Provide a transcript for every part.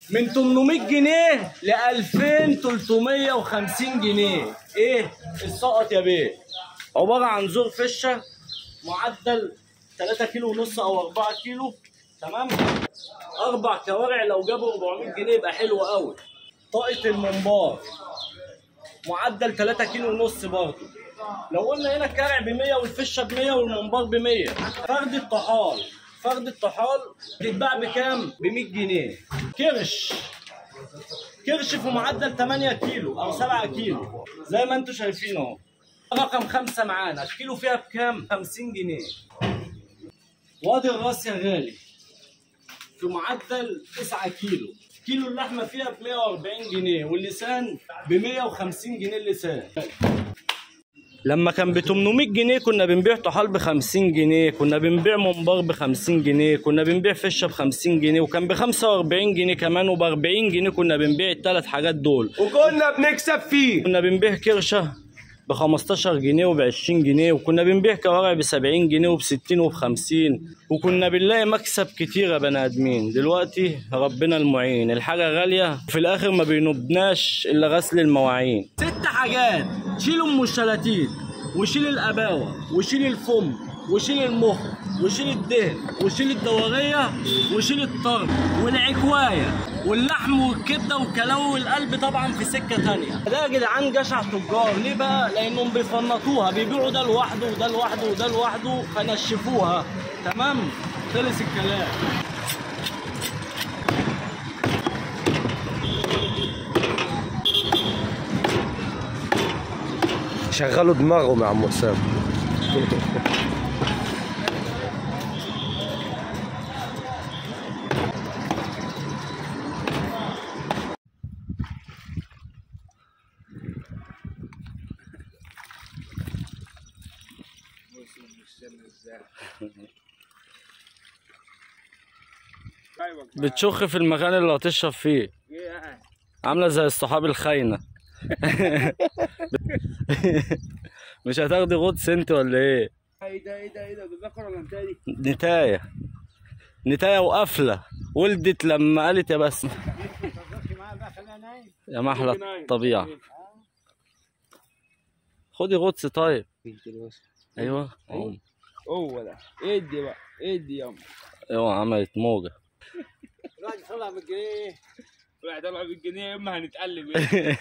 من 800 جنيه ل 2350 جنيه ايه السقط يا بيه عباره عن زور فشه معدل 3 كيلو ونص او 4 كيلو تمام اربع كوارع لو جابوا 400 جنيه يبقى حلو قوي طاقه المنبار معدل 3 كيلو ونص برضه لو قلنا هنا الكرع ب 100 والفشه ب 100 والمنبار ب 100 فرد الطحال فرد الطحال بيتباع بكام؟ ب 100 جنيه كرش كرش في معدل 8 كيلو او 7 كيلو زي ما انتم شايفين اهو رقم خمسة معانا الكيلو فيها بكام؟ 50 جنيه وادي الراس يا غالي في معدل 9 كيلو كيلو اللحمه فيها ب 140 جنيه واللسان ب 150 جنيه اللسان لما كان ب 800 جنيه كنا بنبيع طحال ب 50 جنيه كنا بنبيع منبار ب 50 جنيه كنا بنبيع فشه ب 50 جنيه وكان ب 45 جنيه كمان وب 40 جنيه كنا بنبيع الثلاث حاجات دول وكنا بنكسب فيه كنا بنبيع كرشه ب 15 جنيه وب 20 جنيه وكنا بنبيع كوارع ب 70 جنيه وب 60 وب 50 وكنا بنلاقي مكسب كتير يا بني ادمين دلوقتي ربنا المعين الحاجه غاليه وفي الاخر ما بينوبناش الا غسل المواعين ست حاجات شيل ام الشلاتين وشيل الاباوه وشيل الفم وشيل المخ وشيل الدهن وشيل الدوريه وشيل الطرب والعكوايه واللحم والكبده والكلاوي والقلب طبعا في سكه تانية ده يا جدعان جشع تجار ليه بقى لانهم بيفنطوها بيبيعوا ده لوحده وده لوحده وده لوحده فنشفوها تمام خلص الكلام شغلوا دماغهم يا عم حسام بتشخ في المكان اللي هتشرب فيه عامله زي الصحاب الخاينه مش هتاخدي غطس انت ولا ايه ايه ده ايه ده ايه ده ده ذكر ولا انتهى دي؟ نتايه نتايه وقافله ولدت لما قالت يا بس معايا بقى خليها نايم يا محلى الطبيعه خدي غطس طيب ايوه قوم. هو ده ادي بقى ادي يا ايوه عملت موجه الواحد يطلع بالجنيه الواحد يطلع بالجنيه يا اما هنتقلب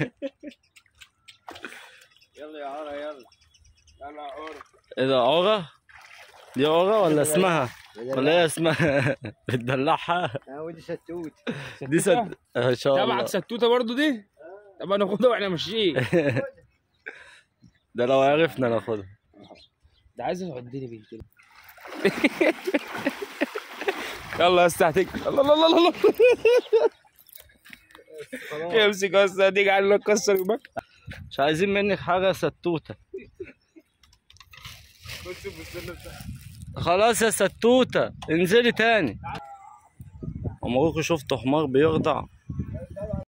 يلا يا عرا يلا يلا يا عرا ايه ده عوره دي عوره ولا اسمها ولا هي اسمها بتدلعها ودي شتوت دي سد ان شاء الله تبعك ستوته برضو دي طب هناخدها واحنا ماشيين ده لو عرفنا ناخدها ده عايز يعدني بنت يلا يا استهتك الله الله الله الله امسك يا استهتك على كسر يبقى مش عايزين منك حاجه ستوته خلاص يا ستوته انزلي تاني عمركم شفتوا حمار بيرضع